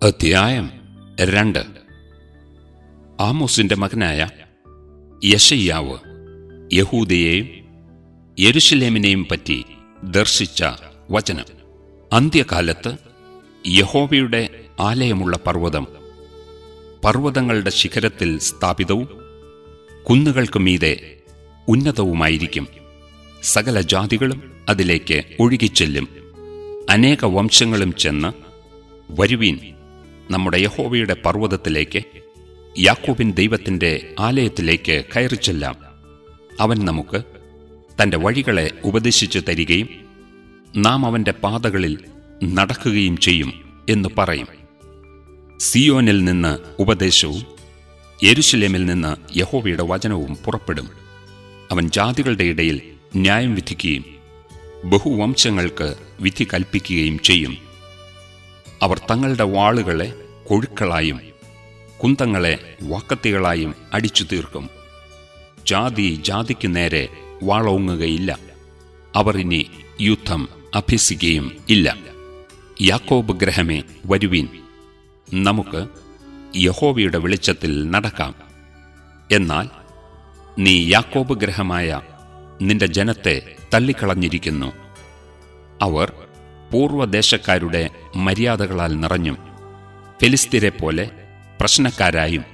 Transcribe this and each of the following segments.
അധ്യായം രണ്ട് ആമോസിന്റെ മകനായ യശയ്യാവ് യഹൂദയെയും യെരുശലേമിനെയും പറ്റി ദർശിച്ച വചനം അന്ത്യകാലത്ത് യഹോവയുടെ ആലയമുള്ള പർവ്വതം പർവ്വതങ്ങളുടെ ശിഖരത്തിൽ സ്ഥാപിതവും കുന്നുകൾക്ക് മീതെ ഉന്നതവുമായിരിക്കും സകല ജാതികളും അതിലേക്ക് ഒഴുകിച്ചെല്ലും അനേക വംശങ്ങളും ചെന്ന് വരുവീൻ നമ്മുടെ യഹോവയുടെ പർവ്വതത്തിലേക്ക് യാക്കോബിൻ ദൈവത്തിന്റെ ആലയത്തിലേക്ക് കയറിച്ചെല്ലാം അവൻ നമുക്ക് തന്റെ വഴികളെ ഉപദേശിച്ചു തരികയും നാം അവന്റെ പാതകളിൽ നടക്കുകയും ചെയ്യും എന്ന് പറയും സിയോനിൽ നിന്ന് ഉപദേശവും യെരുശലേമിൽ നിന്ന് യഹോവയുടെ വചനവും പുറപ്പെടും അവൻ ജാതികളുടെ ഇടയിൽ ന്യായം വിധിക്കുകയും ബഹുവംശങ്ങൾക്ക് വിധി കൽപ്പിക്കുകയും ചെയ്യും അവർ തങ്ങളുടെ വാളുകളെ കൊഴുക്കളായും കുന്തങ്ങളെ വാക്കത്തികളായും അടിച്ചു തീർക്കും ജാതി ജാതിക്കു നേരെ വാളോങ്ങുകയില്ല അവർ ഇനി യുദ്ധം അഭ്യസിക്കുകയും ഇല്ല യാക്കോബ് ഗ്രഹമേ വരുവീൻ നമുക്ക് യഹോവയുടെ വെളിച്ചത്തിൽ നടക്കാം എന്നാൽ നീ യാക്കോബ് ഗ്രഹമായ നിന്റെ ജനത്തെ തള്ളിക്കളഞ്ഞിരിക്കുന്നു അവർ പൂർവ്വദേശക്കാരുടെ മര്യാദകളാൽ നിറഞ്ഞും ഫെലിസ്തീരെ പോലെ പ്രശ്നക്കാരായും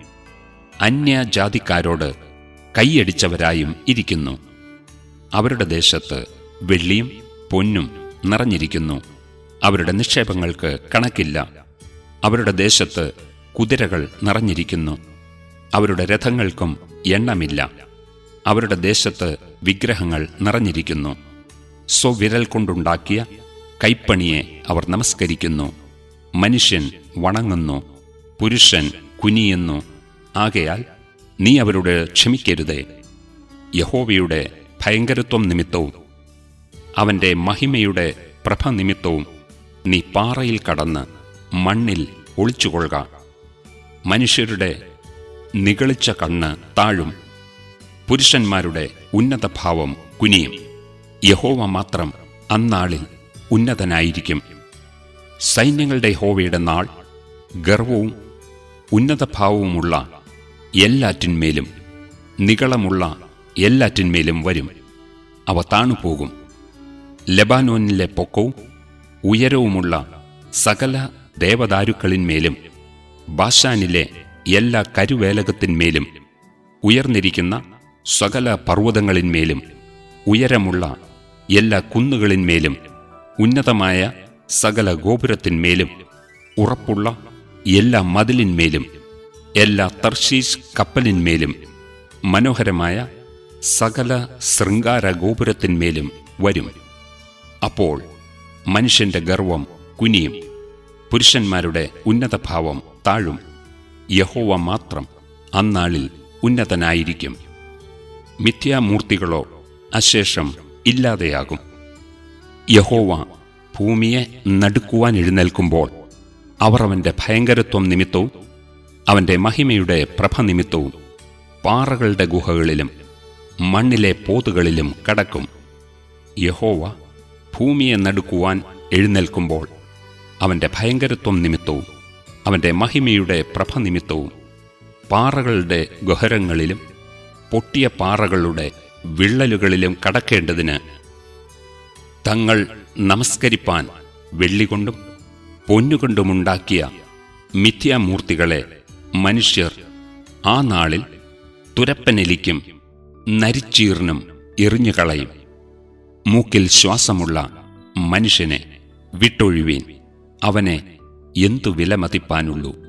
അന്യജാതിക്കാരോട് കൈയടിച്ചവരായും ഇരിക്കുന്നു അവരുടെ ദേശത്ത് വെള്ളിയും പൊന്നും നിറഞ്ഞിരിക്കുന്നു അവരുടെ നിക്ഷേപങ്ങൾക്ക് കണക്കില്ല അവരുടെ ദേശത്ത് കുതിരകൾ നിറഞ്ഞിരിക്കുന്നു അവരുടെ രഥങ്ങൾക്കും എണ്ണമില്ല അവരുടെ ദേശത്ത് വിഗ്രഹങ്ങൾ നിറഞ്ഞിരിക്കുന്നു സ്വവിരൽ കൊണ്ടുണ്ടാക്കിയ കൈപ്പണിയെ അവർ നമസ്കരിക്കുന്നു മനുഷ്യൻ വണങ്ങുന്നു പുരുഷൻ കുനിയുന്നു ആകയാൽ നീ അവരോട് ക്ഷമിക്കരുതേ യഹോവയുടെ ഭയങ്കരത്വം നിമിത്തവും അവന്റെ മഹിമയുടെ പ്രഭ നിമിത്തവും നീ പാറയിൽ കടന്ന് മണ്ണിൽ ഒളിച്ചുകൊള്ളുക മനുഷ്യരുടെ നിഗളിച്ച കണ്ണ് താഴും പുരുഷന്മാരുടെ ഉന്നതഭാവം കുനിയും യഹോവ മാത്രം അന്നാളിൽ ഉന്നതനായിരിക്കും സൈന്യങ്ങളുടെ യഹോവയുടെ നാൾ ഗർവവും ഉന്നതഭാവവുമുള്ള എല്ലാറ്റിന്മേലും നികളമുള്ള എല്ലാറ്റിന്മേലും വരും അവ താണുപോകും ലെബാനോനിലെ പൊക്കവും ഉയരവുമുള്ള സകല ദേവദാരുക്കളിന്മേലും ബാഷാനിലെ എല്ലാ കരുവേലകത്തിന്മേലും ഉയർന്നിരിക്കുന്ന സകല പർവ്വതങ്ങളിന്മേലും ഉയരമുള്ള എല്ലാ കുന്നുകളിന്മേലും ഉന്നതമായ സകല ഗോപുരത്തിന്മേലും ഉറപ്പുള്ള എല്ലാ മതിലിന്മേലും എല്ലാ തർശീസ് കപ്പലിന്മേലും മനോഹരമായ സകല ശൃംഗാര ഗോപുരത്തിന്മേലും വരും അപ്പോൾ മനുഷ്യന്റെ ഗർവം കുനിയും പുരുഷന്മാരുടെ ഉന്നതഭാവം താഴും യഹോവ മാത്രം അന്നാളിൽ ഉന്നതനായിരിക്കും മിഥ്യാമൂർത്തികളോ അശേഷം ഇല്ലാതെയാകും യഹോവ ഭൂമിയെ നടുക്കുവാൻ എഴുന്നേൽക്കുമ്പോൾ അവർ അവന്റെ ഭയങ്കരത്വം നിമിത്തവും അവന്റെ മഹിമയുടെ പ്രഭ നിമിത്തവും പാറകളുടെ ഗുഹകളിലും മണ്ണിലെ പോതുകളിലും കടക്കും യഹോവ ഭൂമിയെ നടുക്കുവാൻ എഴുന്നേൽക്കുമ്പോൾ അവന്റെ ഭയങ്കരത്വം നിമിത്തവും അവന്റെ മഹിമയുടെ പ്രഭ നിമിത്തവും പാറകളുടെ ഗഹരങ്ങളിലും പൊട്ടിയ പാറകളുടെ വിള്ളലുകളിലും കടക്കേണ്ടതിന് തങ്ങൾ നമസ്കരിപ്പാൻ വെള്ളികൊണ്ടും പൊന്നുകൊണ്ടുമുണ്ടാക്കിയ മിഥ്യാമൂർത്തികളെ മനുഷ്യർ ആ നാളിൽ തുരപ്പനെലിക്കും നരിച്ചീറിനും എറിഞ്ഞുകളയും മൂക്കിൽ ശ്വാസമുള്ള മനുഷ്യനെ വിട്ടൊഴിവീൻ അവനെ എന്തു വിലമതിപ്പാനുള്ളൂ